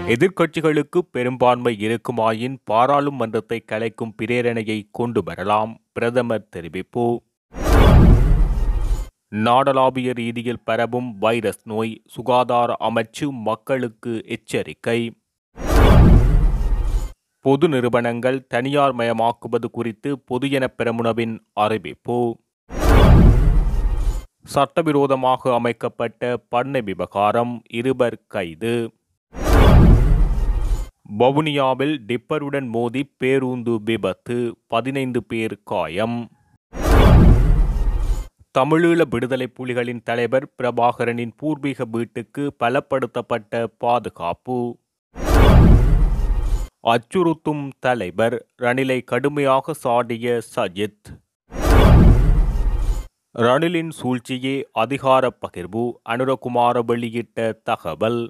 எதிர்க்கட்சிகளுக்கு பெரும்பான்மை இருக்குமாயின் பாராளுமன்றத்தை கலைக்கும் பிரேரணையை கொண்டு வரலாம் பிரதமர் தெரிவிப்பு நாடளாவிய ரீதியில் பரவும் வைரஸ் நோய் சுகாதார அமைச்சு மக்களுக்கு எச்சரிக்கை பொது நிறுவனங்கள் தனியார் மயமாக்குவது குறித்து பொதுஜன பெரமுனவின் அறிவிப்பு சட்டவிரோதமாக அமைக்கப்பட்ட பண்ணை விவகாரம் இருவர் கைது வவுனியாவில் டிப்பருடன் மோதி பேருந்து விபத்து பதினைந்து பேர் காயம் தமிழீழ விடுதலை புலிகளின் தலைவர் பிரபாகரனின் பூர்வீக வீட்டுக்கு பலப்படுத்தப்பட்ட பாதுகாப்பு அச்சுறுத்தும் தலைவர் ரணிலை கடுமையாக சாடிய சஜித் ரணிலின் சூழ்ச்சியே அதிகார பகிர்வு அனுரகுமார வெளியிட்ட தகவல்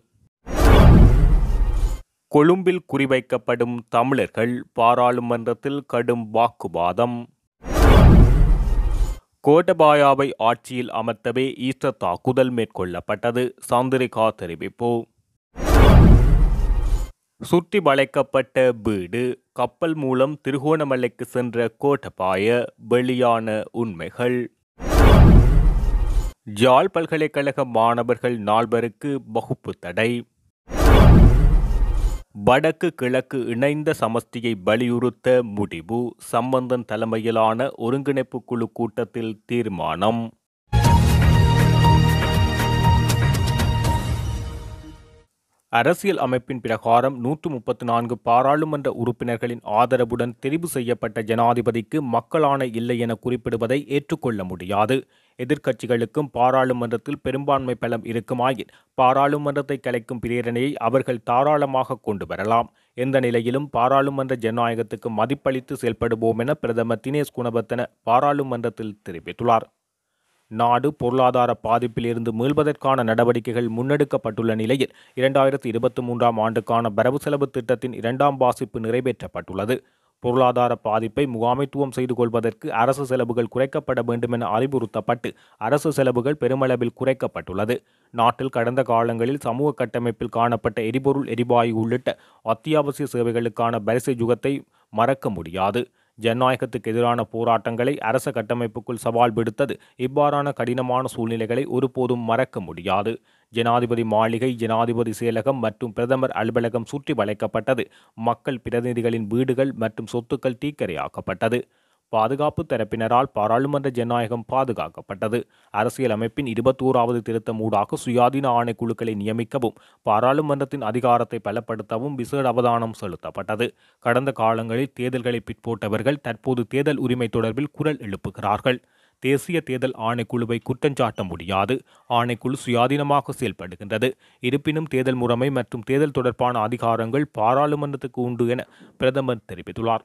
கொழும்பில் குறிவைக்கப்படும் தமிழர்கள் பாராளுமன்றத்தில் கடும் வாக்குவாதம் கோட்டபாயாவை ஆட்சியில் அமர்த்தவே ஈஸ்டர் தாக்குதல் மேற்கொள்ளப்பட்டது சந்திரிகா தெரிவிப்பு சுற்றி வளைக்கப்பட்ட வீடு கப்பல் மூலம் திருகோணமலைக்கு சென்ற கோட்டபாய வெளியான உண்மைகள் ஜாழ் பல்கலைக்கழக மாணவர்கள் நால்வருக்கு வகுப்பு தடை வடக்கு கிழக்கு இணைந்த சமஷ்டியை வலியுறுத்த முடிவு சம்பந்தன் தலைமையிலான ஒருங்கிணைப்பு குழு கூட்டத்தில் தீர்மானம் அரசியல் அமைப்பின் பிரகாரம் நூற்று முப்பத்தி நான்கு பாராளுமன்ற உறுப்பினர்களின் ஆதரவுடன் தெரிவு செய்யப்பட்ட ஜனாதிபதிக்கு மக்களான இல்லை என குறிப்பிடுவதை ஏற்றுக்கொள்ள முடியாது எதிர்க்கட்சிகளுக்கும் பாராளுமன்றத்தில் பெரும்பான்மை பலம் இருக்குமாயின் பாராளுமன்றத்தை கலைக்கும் பிரேரணையை அவர்கள் தாராளமாக கொண்டு வரலாம் எந்த நிலையிலும் பாராளுமன்ற ஜனநாயகத்துக்கு மதிப்பளித்து செயல்படுவோம் என பிரதமர் தினேஷ் குணவர்த்தன பாராளுமன்றத்தில் தெரிவித்துள்ளார் நாடு பொருளாதார பாதிப்பிலிருந்து மீள்வதற்கான நடவடிக்கைகள் முன்னெடுக்கப்பட்டுள்ள நிலையில் இரண்டாயிரத்தி இருபத்தி மூன்றாம் ஆண்டுக்கான வரவு செலவு திட்டத்தின் இரண்டாம் வாசிப்பு நிறைவேற்றப்பட்டுள்ளது பொருளாதார பாதிப்பை முகாமைத்துவம் செய்து கொள்வதற்கு அரசு செலவுகள் குறைக்கப்பட வேண்டும் என அறிவுறுத்தப்பட்டு அரசு செலவுகள் பெருமளவில் குறைக்கப்பட்டுள்ளது நாட்டில் கடந்த காலங்களில் சமூக கட்டமைப்பில் காணப்பட்ட எரிபொருள் எரிவாயு உள்ளிட்ட அத்தியாவசிய சேவைகளுக்கான வரிசை யுகத்தை மறக்க முடியாது ஜனநாயகத்துக்கு எதிரான போராட்டங்களை அரச கட்டமைப்புக்குள் சவால் விடுத்தது இவ்வாறான கடினமான சூழ்நிலைகளை ஒருபோதும் மறக்க முடியாது ஜனாதிபதி மாளிகை ஜனாதிபதி செயலகம் மற்றும் பிரதமர் அலுவலகம் சுற்றி வளைக்கப்பட்டது மக்கள் பிரதிநிதிகளின் வீடுகள் மற்றும் சொத்துக்கள் தீக்கிரையாக்கப்பட்டது பாதுகாப்பு தரப்பினரால் பாராளுமன்ற ஜனநாயகம் பாதுகாக்கப்பட்டது அரசியல் அமைப்பின் இருபத்தோராவது திருத்தம் ஊடாக சுயாதீன ஆணைக்குழுக்களை நியமிக்கவும் பாராளுமன்றத்தின் அதிகாரத்தை பலப்படுத்தவும் விசேட அவதானம் செலுத்தப்பட்டது கடந்த காலங்களில் தேர்தல்களை பிற்போட்டவர்கள் தற்போது தேர்தல் உரிமை தொடர்பில் குரல் எழுப்புகிறார்கள் தேசிய தேர்தல் ஆணைக்குழுவை குற்றஞ்சாட்ட முடியாது ஆணைக்குழு சுயாதீனமாக செயல்படுகின்றது இருப்பினும் தேர்தல் முறைமை மற்றும் தேர்தல் தொடர்பான அதிகாரங்கள் பாராளுமன்றத்துக்கு உண்டு என பிரதமர் தெரிவித்துள்ளார்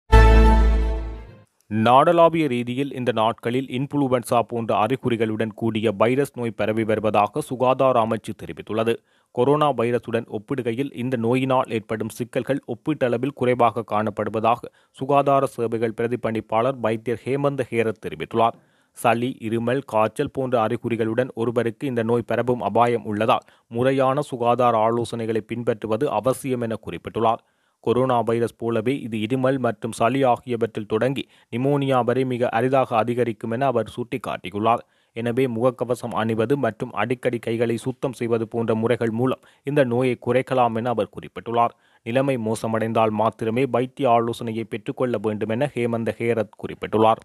நாடளாவிய ரீதியில் இந்த நாட்களில் இன்ஃபுளுவன்சா போன்ற அறிகுறிகளுடன் கூடிய வைரஸ் நோய் பரவி வருவதாக சுகாதார அமைச்சு தெரிவித்துள்ளது கொரோனா வைரசுடன் ஒப்பிடுகையில் இந்த நோயினால் ஏற்படும் சிக்கல்கள் ஒப்பீட்டளவில் குறைவாக காணப்படுவதாக சுகாதார சேவைகள் பிரதிபலிப்பாளர் வைத்தியர் ஹேமந்த ஹேரத் தெரிவித்துள்ளார் சளி இருமல் காய்ச்சல் போன்ற அறிகுறிகளுடன் ஒருவருக்கு இந்த நோய் பரவும் அபாயம் உள்ளதால் முறையான சுகாதார ஆலோசனைகளை பின்பற்றுவது அவசியம் என குறிப்பிட்டுள்ளார் கொரோனா வைரஸ் போலவே இது இருமல் மற்றும் சளி ஆகியவற்றில் தொடங்கி நிமோனியா வரை மிக அரிதாக அதிகரிக்கும் என அவர் சுட்டிக்காட்டியுள்ளார் எனவே முகக்கவசம் அணிவது மற்றும் அடிக்கடி கைகளை சுத்தம் செய்வது போன்ற முறைகள் மூலம் இந்த நோயை குறைக்கலாம் என அவர் குறிப்பிட்டுள்ளார் நிலைமை மோசமடைந்தால் மாத்திரமே வைத்திய ஆலோசனையை பெற்றுக்கொள்ள வேண்டும் என ஹேமந்த ஹேரத் குறிப்பிட்டுள்ளார்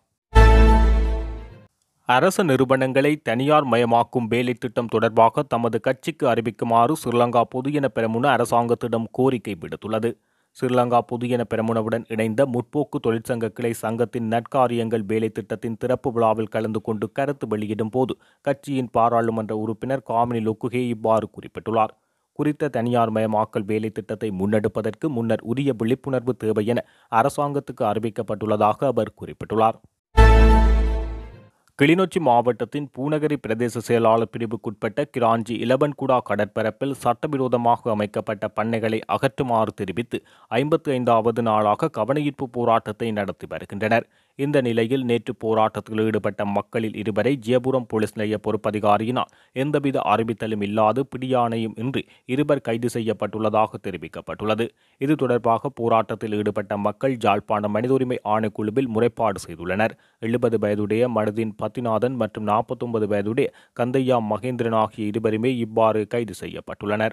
அரச நிறுவனங்களை தனியார் மயமாக்கும் வேலை திட்டம் தொடர்பாக தமது கட்சிக்கு அறிவிக்குமாறு ஸ்ரீலங்கா பொதுஜன பெரமுன அரசாங்கத்திடம் கோரிக்கை விடுத்துள்ளது ஸ்ரீலங்கா பொதுஜன பெரமுனவுடன் இணைந்த முற்போக்கு தொழிற்சங்க கிளை சங்கத்தின் நற்காரியங்கள் வேலை திட்டத்தின் திறப்பு விழாவில் கலந்து கொண்டு கருத்து வெளியிடும் போது கட்சியின் பாராளுமன்ற உறுப்பினர் காமினி லொக்குகே இவ்வாறு குறிப்பிட்டுள்ளார் குறித்த தனியார் மயமாக்கல் வேலை திட்டத்தை முன்னெடுப்பதற்கு முன்னர் உரிய விழிப்புணர்வு தேவை என அரசாங்கத்துக்கு அறிவிக்கப்பட்டுள்ளதாக அவர் குறிப்பிட்டுள்ளார் கிளிநொச்சி மாவட்டத்தின் பூநகரி பிரதேச செயலாளர் பிரிவுக்குட்பட்ட கிராஞ்சி இலவன்குடா கடற்பரப்பில் சட்டவிரோதமாக அமைக்கப்பட்ட பண்ணைகளை அகற்றுமாறு தெரிவித்து ஐம்பத்தி ஐந்தாவது நாளாக கவனஈர்ப்பு போராட்டத்தை நடத்தி வருகின்றனர் இந்த நிலையில் நேற்று போராட்டத்தில் ஈடுபட்ட மக்களில் இருவரை ஜியபுரம் போலீஸ் நிலைய பொறுப்பதிகாரியினால் எந்தவித அறிவித்தலும் இல்லாது பிடியாணையும் இன்றி இருவர் கைது செய்யப்பட்டுள்ளதாக தெரிவிக்கப்பட்டுள்ளது இது தொடர்பாக போராட்டத்தில் ஈடுபட்ட மக்கள் ஜாழ்ப்பாணம் மனித உரிமை ஆணைக்குழுவில் முறைப்பாடு செய்துள்ளனர் எழுபது வயதுடைய மனதின் பத்திநாதன் மற்றும் நாற்பத்தொன்பது வயதுடைய கந்தையா மகேந்திரன் ஆகிய இருவருமே இவ்வாறு கைது செய்யப்பட்டுள்ளனர்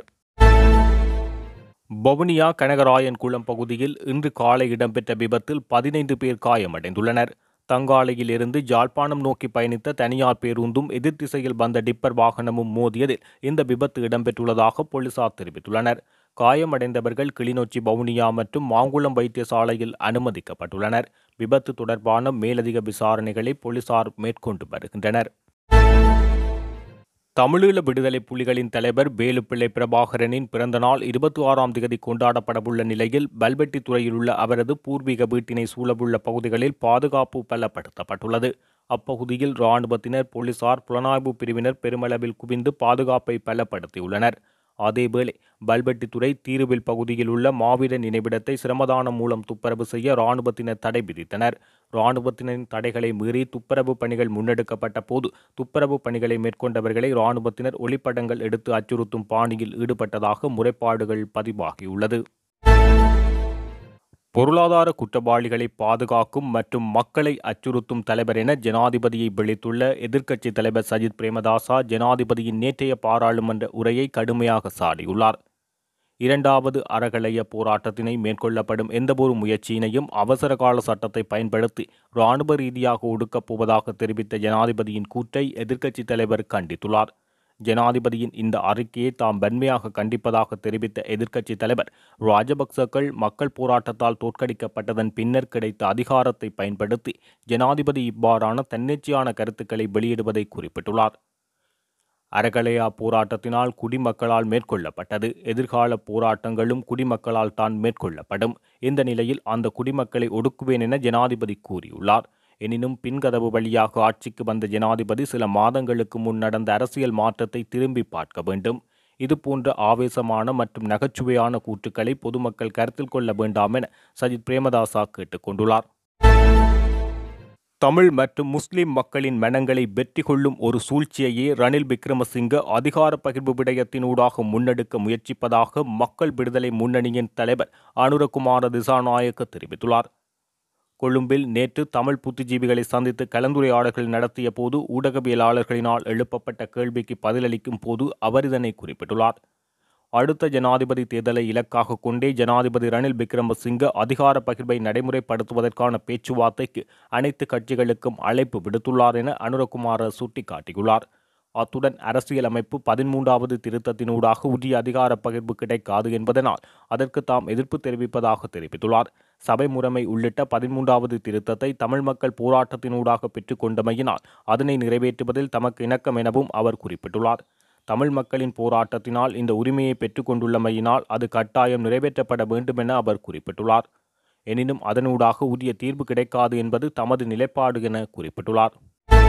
வவுனியா கனகராயன் குளம் பகுதியில் இன்று காலை இடம்பெற்ற விபத்தில் பதினைந்து பேர் காயமடைந்துள்ளனர் தங்காலையில் இருந்து ஜாழ்ப்பாணம் நோக்கி பயணித்த தனியார் பேருந்தும் எதிர் திசையில் வந்த டிப்பர் வாகனமும் மோதியதில் இந்த விபத்து இடம்பெற்றுள்ளதாக போலீசார் தெரிவித்துள்ளனர் காயமடைந்தவர்கள் கிளிநொச்சி வவுனியா மற்றும் மாங்குளம் வைத்தியசாலையில் அனுமதிக்கப்பட்டுள்ளனர் விபத்து தொடர்பான மேலதிக விசாரணைகளை போலீசார் மேற்கொண்டு வருகின்றனர் தமிழீழ விடுதலை புலிகளின் தலைவர் வேலுப்பிள்ளை பிரபாகரனின் பிறந்தநாள் இருபத்தி ஆறாம் தேதி கொண்டாடப்படவுள்ள நிலையில் பல்வெட்டித்துறையில் உள்ள அவரது பூர்வீக வீட்டினை சூழவுள்ள பகுதிகளில் பாதுகாப்பு பலப்படுத்தப்பட்டுள்ளது அப்பகுதியில் இராணுவத்தினர் போலீசார் புலனாய்வு பிரிவினர் பெருமளவில் குவிந்து பாதுகாப்பை பலப்படுத்தியுள்ளனர் அதேவேளை பல்வெட்டித்துறை தீருவில் பகுதியில் உள்ள மாவீர நினைவிடத்தை சிரமதானம் மூலம் துப்புரவு செய்ய இராணுவத்தினர் தடை விதித்தனர் இராணுவத்தினரின் தடைகளை மீறி துப்புரவு பணிகள் முன்னெடுக்கப்பட்ட போது துப்புரவு பணிகளை மேற்கொண்டவர்களை இராணுவத்தினர் ஒளிப்படங்கள் எடுத்து அச்சுறுத்தும் பாணியில் ஈடுபட்டதாக முறைப்பாடுகள் பதிவாகியுள்ளது பொருளாதார குற்றவாளிகளை பாதுகாக்கும் மற்றும் மக்களை அச்சுறுத்தும் தலைவர் என ஜனாதிபதியை விழித்துள்ள எதிர்க்கட்சித் தலைவர் சஜித் பிரேமதாசா ஜனாதிபதியின் நேற்றைய பாராளுமன்ற உரையை கடுமையாக சாடியுள்ளார் இரண்டாவது அறகலைய போராட்டத்தினை மேற்கொள்ளப்படும் எந்தவொரு முயற்சியினையும் அவசரகால சட்டத்தை பயன்படுத்தி இராணுவ ரீதியாக ஒடுக்கப் போவதாக தெரிவித்த ஜனாதிபதியின் கூற்றை எதிர்க்கட்சித் தலைவர் கண்டித்துள்ளார் ஜனாதிபதியின் இந்த அறிக்கையை தாம் வன்மையாக கண்டிப்பதாக தெரிவித்த எதிர்க்கட்சித் தலைவர் ராஜபக்சக்கள் மக்கள் போராட்டத்தால் தோற்கடிக்கப்பட்டதன் பின்னர் கிடைத்த அதிகாரத்தை பயன்படுத்தி ஜனாதிபதி இவ்வாறான தன்னிச்சையான கருத்துக்களை வெளியிடுவதை குறிப்பிட்டுள்ளார் அறகலையா போராட்டத்தினால் குடிமக்களால் மேற்கொள்ளப்பட்டது எதிர்கால போராட்டங்களும் குடிமக்களால் தான் மேற்கொள்ளப்படும் இந்த நிலையில் அந்த குடிமக்களை ஒடுக்குவேன் என ஜனாதிபதி கூறியுள்ளார் எனினும் பின்கதவு வழியாக ஆட்சிக்கு வந்த ஜனாதிபதி சில மாதங்களுக்கு முன் நடந்த அரசியல் மாற்றத்தை திரும்பி பார்க்க வேண்டும் இதுபோன்ற ஆவேசமான மற்றும் நகைச்சுவையான கூற்றுக்களை பொதுமக்கள் கருத்தில் கொள்ள வேண்டாம் என சஜித் பிரேமதாசா கேட்டுக்கொண்டுள்ளார் தமிழ் மற்றும் முஸ்லிம் மக்களின் மனங்களை வெற்றி கொள்ளும் ஒரு சூழ்ச்சியையே ரணில் விக்ரமசிங்க அதிகார பகிர்வு விடயத்தினூடாக முன்னெடுக்க முயற்சிப்பதாக மக்கள் விடுதலை முன்னணியின் தலைவர் அனுரகுமார திசாநாயக்க தெரிவித்துள்ளார் கொழும்பில் நேற்று தமிழ் புத்திஜீவிகளை சந்தித்து கலந்துரையாடல்கள் நடத்திய போது ஊடகவியலாளர்களினால் எழுப்பப்பட்ட கேள்விக்கு பதிலளிக்கும் போது அவர் இதனை குறிப்பிட்டுள்ளார் அடுத்த ஜனாதிபதி தேர்தலை இலக்காக கொண்டே ஜனாதிபதி ரணில் விக்ரமசிங்க அதிகார பகிர்வை நடைமுறைப்படுத்துவதற்கான பேச்சுவார்த்தைக்கு அனைத்து கட்சிகளுக்கும் அழைப்பு விடுத்துள்ளார் என அனுரகுமார சுட்டிக்காட்டியுள்ளார் அத்துடன் அரசியலமைப்பு பதிமூன்றாவது திருத்தத்தினூடாக உரிய அதிகார பகிர்வு கிடைக்காது என்பதனால் அதற்கு தாம் எதிர்ப்பு தெரிவிப்பதாக தெரிவித்துள்ளார் சபை முறைமை உள்ளிட்ட பதிமூன்றாவது திருத்தத்தை தமிழ் மக்கள் போராட்டத்தினூடாக பெற்றுக்கொண்டமையினால் அதனை நிறைவேற்றுவதில் தமக்கு இணக்கம் எனவும் அவர் குறிப்பிட்டுள்ளார் தமிழ் மக்களின் போராட்டத்தினால் இந்த உரிமையை பெற்றுக்கொண்டுள்ளமையினால் அது கட்டாயம் நிறைவேற்றப்பட வேண்டும் என அவர் குறிப்பிட்டுள்ளார் எனினும் அதனூடாக உரிய தீர்வு கிடைக்காது என்பது தமது நிலைப்பாடு என குறிப்பிட்டுள்ளார்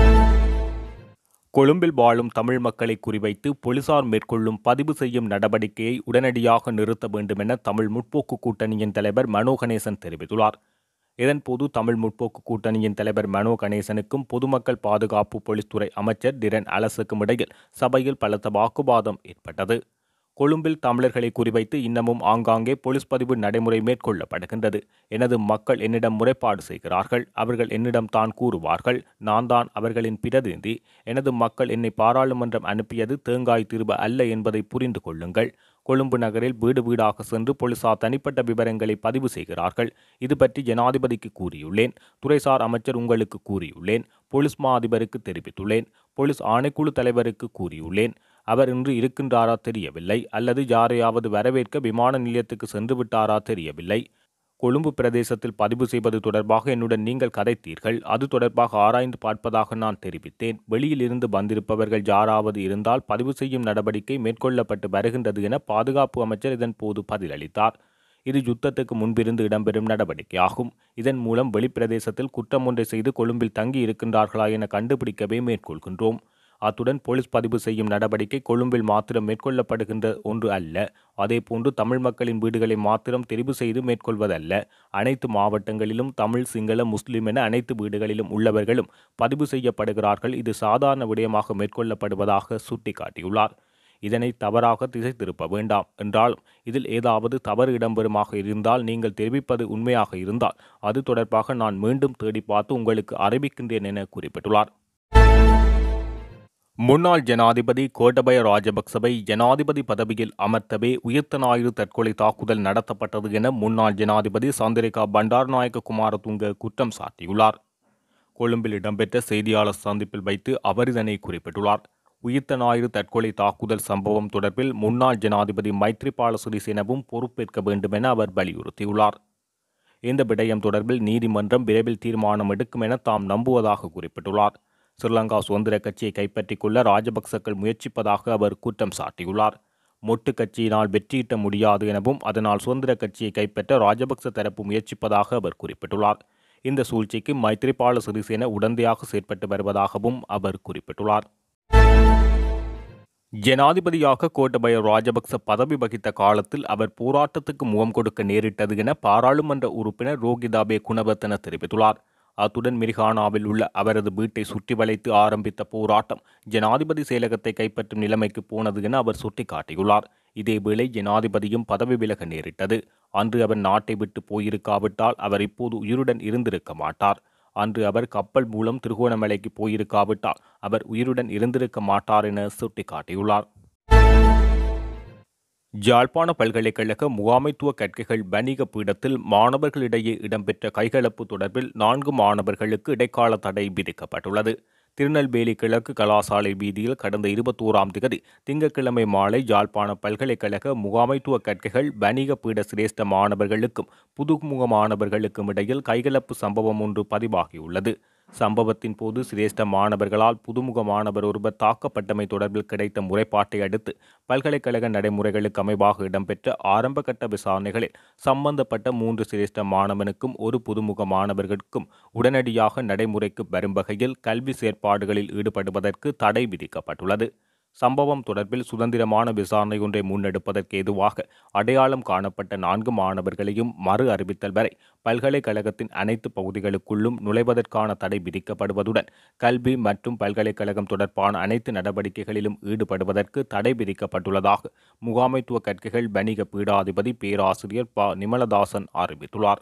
கொழும்பில் வாழும் தமிழ் மக்களை குறிவைத்து போலீசார் மேற்கொள்ளும் பதிவு செய்யும் நடவடிக்கையை உடனடியாக நிறுத்த வேண்டும் என தமிழ் முற்போக்கு கூட்டணியின் தலைவர் மனோ கணேசன் தெரிவித்துள்ளார் இதன்போது தமிழ் முற்போக்கு கூட்டணியின் தலைவர் மனோ கணேசனுக்கும் பொதுமக்கள் பாதுகாப்பு போலீஸ் துறை அமைச்சர் திரன் அலசுக்கும் இடையில் சபையில் பலத்த வாக்குவாதம் ஏற்பட்டது கொழும்பில் தமிழர்களை குறிவைத்து இன்னமும் ஆங்காங்கே போலீஸ் பதிவு நடைமுறை மேற்கொள்ளப்படுகின்றது எனது மக்கள் என்னிடம் முறைப்பாடு செய்கிறார்கள் அவர்கள் என்னிடம் தான் கூறுவார்கள் நான் தான் அவர்களின் பிரதிநிதி எனது மக்கள் என்னை பாராளுமன்றம் அனுப்பியது தேங்காய் திரும்ப அல்ல என்பதை புரிந்து கொள்ளுங்கள் கொழும்பு நகரில் வீடு வீடாக சென்று போலீசார் தனிப்பட்ட விவரங்களை பதிவு செய்கிறார்கள் இது பற்றி ஜனாதிபதிக்கு கூறியுள்ளேன் துறைசார் அமைச்சர் உங்களுக்கு கூறியுள்ளேன் போலீஸ் மா அதிபருக்கு தெரிவித்துள்ளேன் போலீஸ் ஆணைக்குழு தலைவருக்கு கூறியுள்ளேன் அவர் இன்று இருக்கின்றாரா தெரியவில்லை அல்லது யாரையாவது வரவேற்க விமான நிலையத்துக்கு சென்று விட்டாரா தெரியவில்லை கொழும்பு பிரதேசத்தில் பதிவு செய்வது தொடர்பாக என்னுடன் நீங்கள் கதைத்தீர்கள் அது தொடர்பாக ஆராய்ந்து பார்ப்பதாக நான் தெரிவித்தேன் வெளியில் இருந்து வந்திருப்பவர்கள் யாராவது இருந்தால் பதிவு செய்யும் நடவடிக்கை மேற்கொள்ளப்பட்டு வருகின்றது என பாதுகாப்பு அமைச்சர் இதன் போது பதிலளித்தார் இது யுத்தத்துக்கு முன்பிருந்து இடம்பெறும் நடவடிக்கையாகும் இதன் மூலம் வெளிப்பிரதேசத்தில் குற்றம் ஒன்றை செய்து கொழும்பில் தங்கி இருக்கின்றார்களா என கண்டுபிடிக்கவே மேற்கொள்கின்றோம் அத்துடன் போலீஸ் பதிவு செய்யும் நடவடிக்கை கொழும்பில் மாத்திரம் மேற்கொள்ளப்படுகின்ற ஒன்று அல்ல அதேபோன்று தமிழ் மக்களின் வீடுகளை மாத்திரம் தெரிவு செய்து மேற்கொள்வதல்ல அனைத்து மாவட்டங்களிலும் தமிழ் சிங்கள முஸ்லிம் என அனைத்து வீடுகளிலும் உள்ளவர்களும் பதிவு செய்யப்படுகிறார்கள் இது சாதாரண விடயமாக மேற்கொள்ளப்படுவதாக சுட்டிக்காட்டியுள்ளார் இதனை தவறாக திசை திருப்ப வேண்டாம் என்றாலும் இதில் ஏதாவது தவறு இடம்பெறுமாக இருந்தால் நீங்கள் தெரிவிப்பது உண்மையாக இருந்தால் அது தொடர்பாக நான் மீண்டும் தேடி பார்த்து உங்களுக்கு அறிவிக்கின்றேன் என குறிப்பிட்டுள்ளார் முன்னாள் ஜனாதிபதி கோட்டபய ராஜபக்சவை ஜனாதிபதி பதவியில் அமர்த்தவே உயிர்த்த ஞாயிறு தற்கொலை தாக்குதல் நடத்தப்பட்டது என முன்னாள் ஜனாதிபதி சந்திரிகா பண்டார்நாயக்க குமாரதுங்க குற்றம் சாட்டியுள்ளார் கொழும்பில் இடம்பெற்ற செய்தியாளர் சந்திப்பில் வைத்து அவர் இதனை குறிப்பிட்டுள்ளார் உயிர்த்த ஞாயிறு தற்கொலை தாக்குதல் சம்பவம் தொடர்பில் முன்னாள் ஜனாதிபதி மைத்ரிபால சிறிசேனவும் பொறுப்பேற்க வேண்டும் என அவர் வலியுறுத்தியுள்ளார் இந்த விடயம் தொடர்பில் நீதிமன்றம் விரைவில் தீர்மானம் எடுக்கும் என தாம் நம்புவதாக குறிப்பிட்டுள்ளார் ஸ்ரீலங்கா சுதந்திர கட்சியை கைப்பற்றிக் கொள்ள ராஜபக்சக்கள் முயற்சிப்பதாக அவர் குற்றம் சாட்டியுள்ளார் மொட்டு கட்சியினால் வெற்றியிட்ட முடியாது எனவும் அதனால் சுதந்திர கட்சியை கைப்பற்ற ராஜபக்ச தரப்பு முயற்சிப்பதாக அவர் குறிப்பிட்டுள்ளார் இந்த சூழ்ச்சிக்கு மைத்ரிபால சிறிசேன உடந்தையாக செயற்பட்டு வருவதாகவும் அவர் குறிப்பிட்டுள்ளார் ஜனாதிபதியாக கோட்டபய ராஜபக்ச பதவி வகித்த காலத்தில் அவர் போராட்டத்துக்கு முகம் கொடுக்க நேரிட்டது என பாராளுமன்ற உறுப்பினர் ரோகிதாபே குணவர்த்தன தெரிவித்துள்ளார் அத்துடன் மிரிகானாவில் உள்ள அவரது வீட்டை சுற்றி வளைத்து ஆரம்பித்த போராட்டம் ஜனாதிபதி செயலகத்தை கைப்பற்றும் நிலைமைக்கு போனது என அவர் சுட்டிக்காட்டியுள்ளார் இதேவேளை ஜனாதிபதியும் பதவி விலக நேரிட்டது அன்று அவர் நாட்டை விட்டு போயிருக்காவிட்டால் அவர் இப்போது உயிருடன் இருந்திருக்க மாட்டார் அன்று அவர் கப்பல் மூலம் திருகோணமலைக்கு போயிருக்காவிட்டால் அவர் உயிருடன் இருந்திருக்க மாட்டார் என சுட்டிக்காட்டியுள்ளார் ஜாழ்ப்பாண பல்கலைக்கழக முகாமைத்துவ கற்கைகள் வணிக பீடத்தில் மாணவர்களிடையே இடம்பெற்ற கைகலப்பு தொடர்பில் நான்கு மாணவர்களுக்கு இடைக்கால தடை விதிக்கப்பட்டுள்ளது திருநெல்வேலி கிழக்கு கலாசாலை வீதியில் கடந்த இருபத்தோராம் திகதி திங்கட்கிழமை மாலை யாழ்ப்பாண பல்கலைக்கழக முகாமைத்துவ கற்கைகள் வணிக பீட சிரேஷ்ட மாணவர்களுக்கும் புதுமுக மாணவர்களுக்கும் இடையில் கைகலப்பு சம்பவம் ஒன்று பதிவாகியுள்ளது சம்பவத்தின் போது சிரேஷ்ட மாணவர்களால் புதுமுக மாணவர் ஒருவர் தாக்கப்பட்டமை தொடர்பில் கிடைத்த முறைப்பாட்டை அடுத்து பல்கலைக்கழக நடைமுறைகளுக்கு அமைவாக இடம்பெற்ற ஆரம்பகட்ட விசாரணைகளில் சம்பந்தப்பட்ட மூன்று சிரேஷ்ட மாணவனுக்கும் ஒரு புதுமுக மாணவர்களுக்கும் உடனடியாக நடைமுறைக்கு வரும் வகையில் கல்வி செயற்பாடுகளில் ஈடுபடுவதற்கு தடை விதிக்கப்பட்டுள்ளது சம்பவம் தொடர்பில் சுதந்திரமான விசாரணை ஒன்றை முன்னெடுப்பதற்கு ஏதுவாக அடையாளம் காணப்பட்ட நான்கு மாணவர்களையும் மறு அறிவித்தல் வரை பல்கலைக்கழகத்தின் அனைத்து பகுதிகளுக்குள்ளும் நுழைவதற்கான தடை விதிக்கப்படுவதுடன் கல்வி மற்றும் பல்கலைக்கழகம் தொடர்பான அனைத்து நடவடிக்கைகளிலும் ஈடுபடுவதற்கு தடை விதிக்கப்பட்டுள்ளதாக முகாமைத்துவ கற்கைகள் வணிக பீடாதிபதி பேராசிரியர் ப நிமலதாசன் அறிவித்துள்ளார்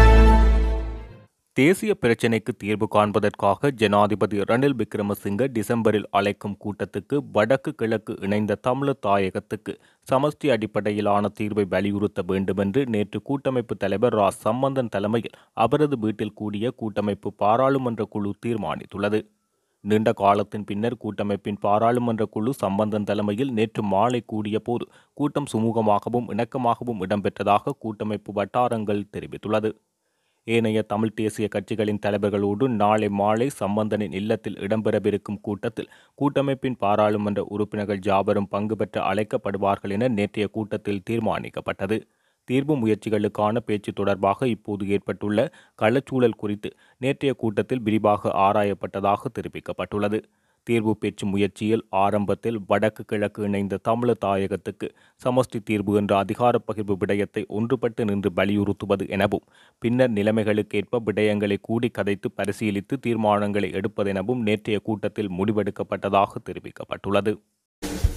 தேசிய பிரச்சினைக்கு தீர்வு காண்பதற்காக ஜனாதிபதி ரணில் விக்ரமசிங்க டிசம்பரில் அழைக்கும் கூட்டத்துக்கு வடக்கு கிழக்கு இணைந்த தமிழர் தாயகத்துக்கு சமஷ்டி அடிப்படையிலான தீர்வை வலியுறுத்த வேண்டுமென்று நேற்று கூட்டமைப்பு தலைவர் ரா சம்பந்தன் தலைமையில் அவரது வீட்டில் கூடிய கூட்டமைப்பு பாராளுமன்ற குழு தீர்மானித்துள்ளது நீண்ட காலத்தின் பின்னர் கூட்டமைப்பின் பாராளுமன்ற குழு சம்பந்தன் தலைமையில் நேற்று மாலை கூடிய போது கூட்டம் சுமூகமாகவும் இணக்கமாகவும் இடம்பெற்றதாக கூட்டமைப்பு வட்டாரங்கள் தெரிவித்துள்ளது ஏனைய தமிழ் தேசிய கட்சிகளின் தலைவர்களோடு நாளை மாலை சம்பந்தனின் இல்லத்தில் இடம்பெறவிருக்கும் கூட்டத்தில் கூட்டமைப்பின் பாராளுமன்ற உறுப்பினர்கள் ஜாபரும் பங்கு பெற்ற அழைக்கப்படுவார்கள் என நேற்றைய கூட்டத்தில் தீர்மானிக்கப்பட்டது தீர்வு முயற்சிகளுக்கான பேச்சு தொடர்பாக இப்போது ஏற்பட்டுள்ள களச்சூழல் குறித்து நேற்றைய கூட்டத்தில் விரிவாக ஆராயப்பட்டதாக தெரிவிக்கப்பட்டுள்ளது தீர்வு பேச்சு முயற்சியில் ஆரம்பத்தில் வடக்கு கிழக்கு இணைந்த தமிழர் தாயகத்துக்கு சமஷ்டி தீர்வு என்ற அதிகார பகிர்வு விடயத்தை ஒன்றுபட்டு நின்று வலியுறுத்துவது எனவும் பின்னர் நிலைமைகளுக்கேற்ப விடயங்களை கூடி கதைத்து பரிசீலித்து தீர்மானங்களை எடுப்பதெனவும் நேற்றைய கூட்டத்தில் முடிவெடுக்கப்பட்டதாக தெரிவிக்கப்பட்டுள்ளது